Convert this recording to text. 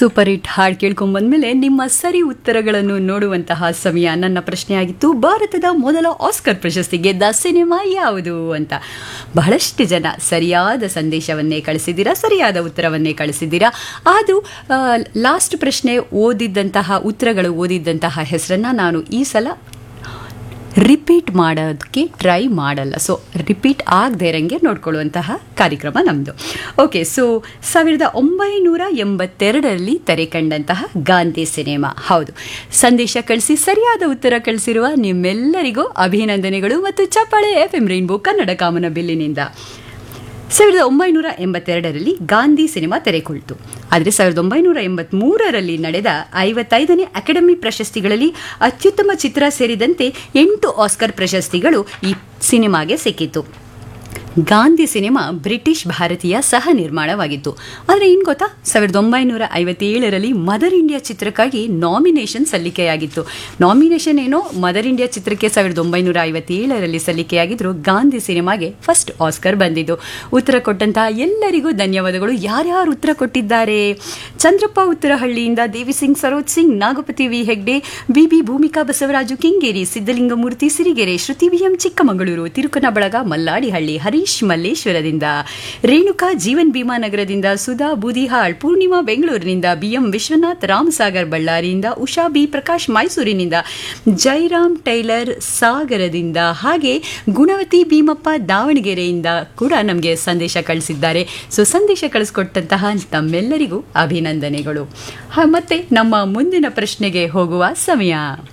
super hit ಹಾಡು ಕೇಳ್ಕೊಂಡ್ಬಂದ್ಮೇಲೆ ನಿಮ್ಮ ಸರಿ ಉತ್ತರಗಳನ್ನು ನೋಡುವಂತಹ ಸಮಯ ನನ್ನ ಪ್ರಶ್ನೆಯಾಗಿತ್ತು ಭಾರತದ ಮೊದಲ ಆಸ್ಕರ್ ಪ್ರಶಸ್ತಿ ಗೆದ್ದ ಸಿನಿಮಾ ಯಾವುದು ಅಂತ ಬಹಳಷ್ಟು ಜನ ಸರಿಯಾದ ಸಂದೇಶವನ್ನೇ ಕಳಿಸಿದ್ದೀರಾ ಸರಿಯಾದ ಉತ್ತರವನ್ನೇ ಕಳಿಸಿದ್ದೀರಾ ಅದು ಲಾಸ್ಟ್ ಪ್ರಶ್ನೆ ಓದಿದ್ದಂತಹ ಉತ್ತರಗಳು ಓದಿದ್ದಂತಹ ಹೆಸರನ್ನು ನಾನು ಈ ಸಲ ರಿಪೀಟ್ ಮಾಡೋದಕ್ಕೆ ಟ್ರೈ ಮಾಡಲ್ಲ ಸೊ ರಿಪೀಟ್ ಆಗದೆ ಇರಂಗೆ ನೋಡ್ಕೊಳ್ಳುವಂತಹ ಕಾರ್ಯಕ್ರಮ ನಮ್ಮದು ಓಕೆ ಸೊ ಸಾವಿರದ ಒಂಬೈನೂರ ಎಂಬತ್ತೆರಡರಲ್ಲಿ ತೆರೆ ಕಂಡಂತಹ ಗಾಂಧಿ ಸಿನಿಮಾ ಹೌದು ಸಂದೇಶ ಕಳಿಸಿ ಸರಿಯಾದ ಉತ್ತರ ಕಳಿಸಿರುವ ನಿಮ್ಮೆಲ್ಲರಿಗೂ ಅಭಿನಂದನೆಗಳು ಮತ್ತು ಚಪ್ಪಾಳೆ ಎಫ್ ಎಂ ರೈನ್ಬೋ ಕನ್ನಡ ಕಾಮನ ಬಿಲ್ಲಿನಿಂದ ಸಾವಿರದ ಒಂಬೈನೂರ ಎಂಬತ್ತೆರಡರಲ್ಲಿ ಗಾಂಧಿ ಸಿನಿಮಾ ತೆರೆಕೊಳ್ತು ಆದರೆ ಸಾವಿರದ ಒಂಬೈನೂರ ಎಂಬತ್ಮೂರರಲ್ಲಿ ನಡೆದ ಐವತ್ತೈದನೇ ಅಕಾಡೆಮಿ ಪ್ರಶಸ್ತಿಗಳಲ್ಲಿ ಅತ್ಯುತ್ತಮ ಚಿತ್ರ ಸೇರಿದಂತೆ ಎಂಟು ಆಸ್ಕರ್ ಪ್ರಶಸ್ತಿಗಳು ಈ ಸಿನಿಮಾಗೆ ಸಿಕ್ಕಿತು ಗಾಂಧಿ ಸಿನಿಮಾ ಬ್ರಿಟಿಷ್ ಭಾರತೀಯ ಸಹ ನಿರ್ಮಾಣವಾಗಿತ್ತು ಆದರೆ ಏನು ಗೊತ್ತಾ ಸಾವಿರದ ಒಂಬೈನೂರ ಐವತ್ತೇಳರಲ್ಲಿ ಮದರ್ ಇಂಡಿಯಾ ಚಿತ್ರಕ್ಕಾಗಿ ನಾಮಿನೇಷನ್ ಸಲ್ಲಿಕೆಯಾಗಿತ್ತು ನಾಮಿನೇಷನ್ ಏನೋ ಮದರ್ ಇಂಡಿಯಾ ಚಿತ್ರಕ್ಕೆ ಸಾವಿರದ ಒಂಬೈನೂರ ಐವತ್ತೇಳರಲ್ಲಿ ಸಲ್ಲಿಕೆಯಾಗಿದ್ರು ಗಾಂಧಿ ಸಿನಿಮಾಗೆ ಫಸ್ಟ್ ಆಸ್ಕರ್ ಬಂದಿದ್ದು ಉತ್ತರ ಕೊಟ್ಟಂತಹ ಎಲ್ಲರಿಗೂ ಧನ್ಯವಾದಗಳು ಯಾರ್ಯಾರು ಉತ್ತರ ಕೊಟ್ಟಿದ್ದಾರೆ ಚಂದ್ರಪ್ಪ ಉತ್ತರಹಳ್ಳಿಯಿಂದ Devi Singh Saroj Singh Nagapati V Hegde BB Bhoomika Basavaraju Kengeri Siddalingamurthy Sirigere Shruti VM Chikkamagaluru Tirukanabalaga Malladihalli Harish ಮಲ್ಲೇಶ್ವರದಿಂದ ರೇಣುಕಾ ಜೀವನ್ ಭೀಮಾ ನಗರದಿಂದ ಸುಧಾ ಬೂದಿಹಾಳ್ ಪೂರ್ಣಿಮಾ ಬೆಂಗಳೂರಿನಿಂದ ಬಿಎಂ ವಿಶ್ವನಾಥ್ ರಾಮಸಾಗರ್ ಬಳ್ಳಾರಿಯಿಂದ ಉಷಾ ಬಿ ಪ್ರಕಾಶ್ ಮೈಸೂರಿನಿಂದ ಜೈರಾಮ್ ಟೈಲರ್ ಸಾಗರದಿಂದ ಹಾಗೆ ಗುಣವತಿ ಭೀಮಪ್ಪ ದಾವಣಗೆರೆಯಿಂದ ಕೂಡ ನಮಗೆ ಸಂದೇಶ ಕಳಿಸಿದ್ದಾರೆ ಸೊ ಸಂದೇಶ ಕಳಿಸ್ಕೊಟ್ಟಂತಹ ತಮ್ಮೆಲ್ಲರಿಗೂ ಅಭಿನಂದನೆಗಳು ಮತ್ತೆ ನಮ್ಮ ಮುಂದಿನ ಪ್ರಶ್ನೆಗೆ ಹೋಗುವ ಸಮಯ